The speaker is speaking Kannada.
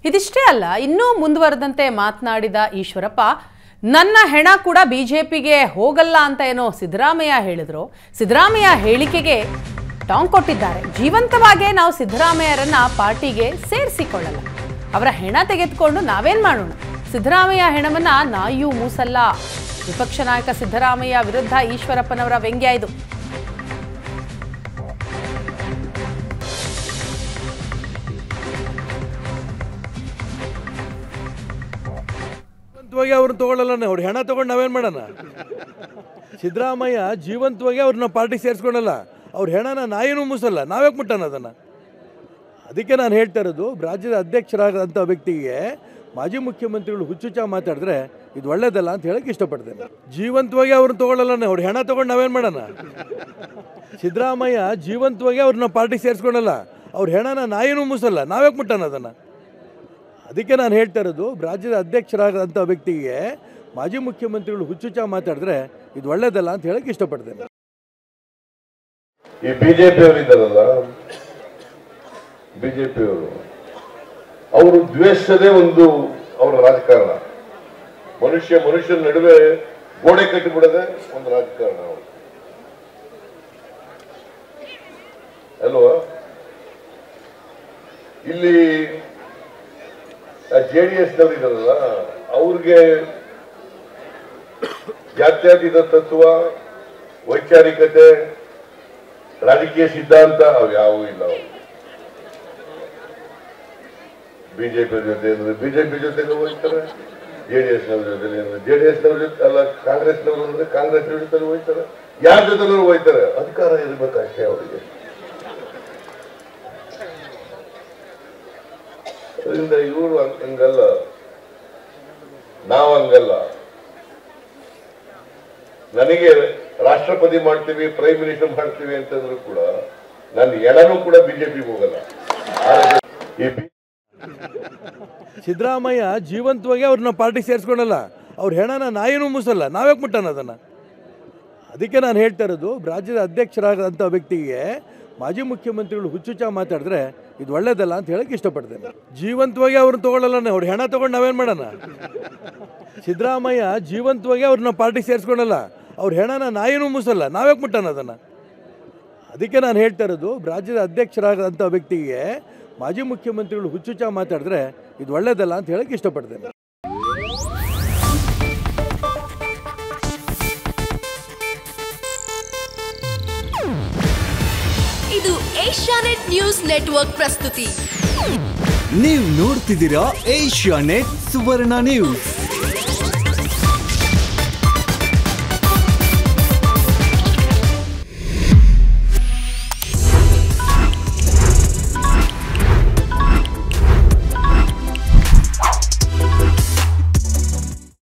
ಇದಿಷ್ಟೇ ಅಲ್ಲ ಇನ್ನೂ ಮುಂದುವರೆದಂತೆ ಮಾತನಾಡಿದ ಈಶ್ವರಪ್ಪ ನನ್ನ ಹೆಣ ಕೂಡ ಬಿಜೆಪಿಗೆ ಹೋಗಲ್ಲ ಅಂತ ಏನೋ ಸಿದ್ದರಾಮಯ್ಯ ಹೇಳಿದ್ರು ಸಿದ್ದರಾಮಯ್ಯ ಹೇಳಿಕೆಗೆ ಟಾಂಗ್ ಕೊಟ್ಟಿದ್ದಾರೆ ಜೀವಂತವಾಗೇ ನಾವು ಸಿದ್ದರಾಮಯ್ಯರನ್ನ ಪಾರ್ಟಿಗೆ ಸೇರಿಸಿಕೊಳ್ಳಲ್ಲ ಅವರ ಹೆಣ ತೆಗೆದುಕೊಂಡು ನಾವೇನ್ ಮಾಡೋಣ ಸಿದ್ದರಾಮಯ್ಯ ಹೆಣವನ್ನ ನಾಯಿಯೂ ಮೂಸಲ್ಲ ವಿಪಕ್ಷ ನಾಯಕ ಸಿದ್ದರಾಮಯ್ಯ ವಿರುದ್ಧ ಈಶ್ವರಪ್ಪನವರ ವ್ಯಂಗ್ಯ ಇದು ಜೀವಂತವಾಗಿ ಅವ್ರನ್ನ ತಗೊಳ್ಳಲ್ಲ ಅವ್ರು ಹೆಣ ತಗೊಂಡು ನಾವೇನು ಮಾಡೋಣ ಸಿದ್ದರಾಮಯ್ಯ ಜೀವಂತವಾಗಿ ಅವ್ರನ್ನ ಪಾರ್ಟಿ ಸೇರಿಸ್ಕೊಳಲ್ಲ ಅವ್ರ ಹೆಣನ ನಾಯಿನೂ ಮುಸಲ್ಲ ನಾವ್ಯಾಕೆ ಮುಟ್ಟಣ ಅದನ್ನು ಅದಕ್ಕೆ ನಾನು ಹೇಳ್ತಾ ಇರೋದು ರಾಜ್ಯದ ಅಧ್ಯಕ್ಷರಾದಂಥ ವ್ಯಕ್ತಿಗೆ ಮಾಜಿ ಮುಖ್ಯಮಂತ್ರಿಗಳು ಹುಚ್ಚುಚ್ಚ ಮಾತಾಡಿದ್ರೆ ಇದು ಒಳ್ಳೇದಲ್ಲ ಅಂತ ಹೇಳಕ್ಕೆ ಇಷ್ಟಪಡ್ತೇನೆ ಜೀವಂತವಾಗಿ ಅವ್ರನ್ನ ತಗೊಳ್ಳಲ್ಲ ಅವ್ರ ಹೆಣ ತಗೊಂಡು ನಾವೇನು ಮಾಡೋಣ ಸಿದ್ದರಾಮಯ್ಯ ಜೀವಂತವಾಗಿ ಅವ್ರನ್ನ ಪಾರ್ಟಿ ಸೇರಿಸ್ಕೊಳಲ್ಲ ಅವ್ರ ಹೆಣನ ನಾಯಿನೂ ಮುಸಲ್ಲ ನಾವ್ಯಾಕೆ ಮುಟ್ಟಣ ಅದನ್ನು ಅದಕ್ಕೆ ನಾನು ಹೇಳ್ತಾ ಇರೋದು ರಾಜ್ಯದ ಅಧ್ಯಕ್ಷರಾದಂಥ ವ್ಯಕ್ತಿಗೆ ಮಾಜಿ ಮುಖ್ಯಮಂತ್ರಿಗಳು ಹುಚ್ಚುಚ್ಚ ಮಾತಾಡಿದ್ರೆ ಇದು ಒಳ್ಳೇದಲ್ಲ ಅಂತ ಹೇಳಕ್ಕೆ ಇಷ್ಟಪಡ್ತೇನೆ ಈ ಬಿಜೆಪಿ ಅವರು ಇದ್ದಾರಲ್ಲ ಬಿಜೆಪಿ ಅವರು ಅವರು ದ್ವೇಷದೇ ಒಂದು ಅವರ ರಾಜಕಾರಣ ಮನುಷ್ಯ ಮನುಷ್ಯನ ನಡುವೆ ಗೋಡೆ ಕಟ್ಟಿಬಿಡದೆ ಒಂದು ರಾಜಕಾರಣ ಅವರು ಅಲ್ವಾ ಇಲ್ಲಿ ಜೆ ಡಿ ಎಸ್ ನವರು ಇದಾರಲ್ಲ ಅವ್ರಿಗೆ ಜಾತ್ಯತೀತ ತತ್ವ ವೈಚಾರಿಕತೆ ರಾಜಕೀಯ ಸಿದ್ಧಾಂತ ಅವು ಯಾವೂ ಇಲ್ಲ ಅವು ಬಿಜೆಪಿ ಜೊತೆ ಅಂದ್ರೆ ಬಿಜೆಪಿ ಜೊತೆನೂ ಹೋಗ್ತಾರೆ ಜೆಡಿಎಸ್ ನವ್ರ ಜೊತೆ ಜೆಡಿಎಸ್ ನವ್ರ ಜೊತೆ ಅಲ್ಲ ಕಾಂಗ್ರೆಸ್ ನವರು ಅಂದ್ರೆ ಕಾಂಗ್ರೆಸ್ ಜೊತೆ ಹೋಗ್ತಾರೆ ಯಾರ ಜೊತೆ ಹೋಗ್ತಾರೆ ಅಧಿಕಾರ ಇರ್ಬೇಕಷ್ಟೇ ಅವರಿಗೆ ಅದರಿಂದ ಇವರು ಹಂಗಲ್ಲ ನಾವು ಹಂಗಲ್ಲ ನನಗೆ ರಾಷ್ಟ್ರಪತಿ ಮಾಡ್ತೀವಿ ಪ್ರೈಮ್ ಮಿನಿಸ್ಟರ್ ಮಾಡ್ತೀವಿ ಅಂತಂದ್ರು ಕೂಡ ನನ್ನ ಎಡನೂ ಕೂಡ ಬಿಜೆಪಿಗೆ ಹೋಗಲ್ಲ ಆದ್ರೆ ಈ ಬಿ- ಸಿದ್ದರಾಮಯ್ಯ ಜೀವಂತವಾಗಿ ಅವ್ರನ್ನ ಪಾರ್ಟಿ ಸೇರಿಸ್ಕೊಳಲ್ಲ ಅವ್ರ ಹೆಣನ ನಾಯಿನೂ ಮುಸಲ್ಲ ನಾವ್ಯಾಕೆ ಮುಟ್ಟಣ ಅದನ್ನು ಅದಕ್ಕೆ ನಾನು ಹೇಳ್ತಾ ಇರೋದು ರಾಜ್ಯದ ಅಧ್ಯಕ್ಷರಾದಂಥ ವ್ಯಕ್ತಿಗೆ ಮಾಜಿ ಮುಖ್ಯಮಂತ್ರಿಗಳು ಹುಚ್ಚುಚ್ಚ ಮಾತಾಡಿದ್ರೆ ಇದು ಒಳ್ಳೇದಲ್ಲ ಅಂತ ಹೇಳಕ್ಕೆ ಇಷ್ಟಪಡ್ತೇನೆ ಜೀವಂತವಾಗಿ ಅವ್ರನ್ನ ತಗೊಳ್ಳಲ್ಲ ಅವ್ರ ಹೆಣ ತಗೊಂಡು ನಾವೇನು ಮಾಡೋಣ ಸಿದ್ದರಾಮಯ್ಯ ಜೀವಂತವಾಗಿ ಅವ್ರನ್ನ ಪಾರ್ಟಿ ಸೇರಿಸ್ಕೊಳಲ್ಲ ಅವ್ರ ಹೆಣನ ನಾಯಿನೂ ಮುಸಲ್ಲ ನಾವ್ಯಾಕೆ ಮುಟ್ಟಣ ಅದನ್ನು ಅದಕ್ಕೆ ನಾನು ಹೇಳ್ತಾ ಇರೋದು ರಾಜ್ಯದ ಅಧ್ಯಕ್ಷರಾದಂಥ ವ್ಯಕ್ತಿಗೆ ಮಾಜಿ ಮುಖ್ಯಮಂತ್ರಿಗಳು ಹುಚ್ಚುಚ್ಚ ಮಾತಾಡಿದ್ರೆ ಇದು ಒಳ್ಳೇದಲ್ಲ ಅಂತ ಹೇಳಕ್ಕೆ ಇಷ್ಟಪಡ್ತೇನೆ ಇದು ಏಷ್ಯಾನೆಟ್ ನ್ಯೂಸ್ ನೆಟ್ವರ್ಕ್ ಪ್ರಸ್ತುತಿ ನೀವು ನೋಡ್ತಿದ್ದೀರಾ ಏಷ್ಯಾ ನೆಟ್ ಸುವರ್ಣ ನ್ಯೂಸ್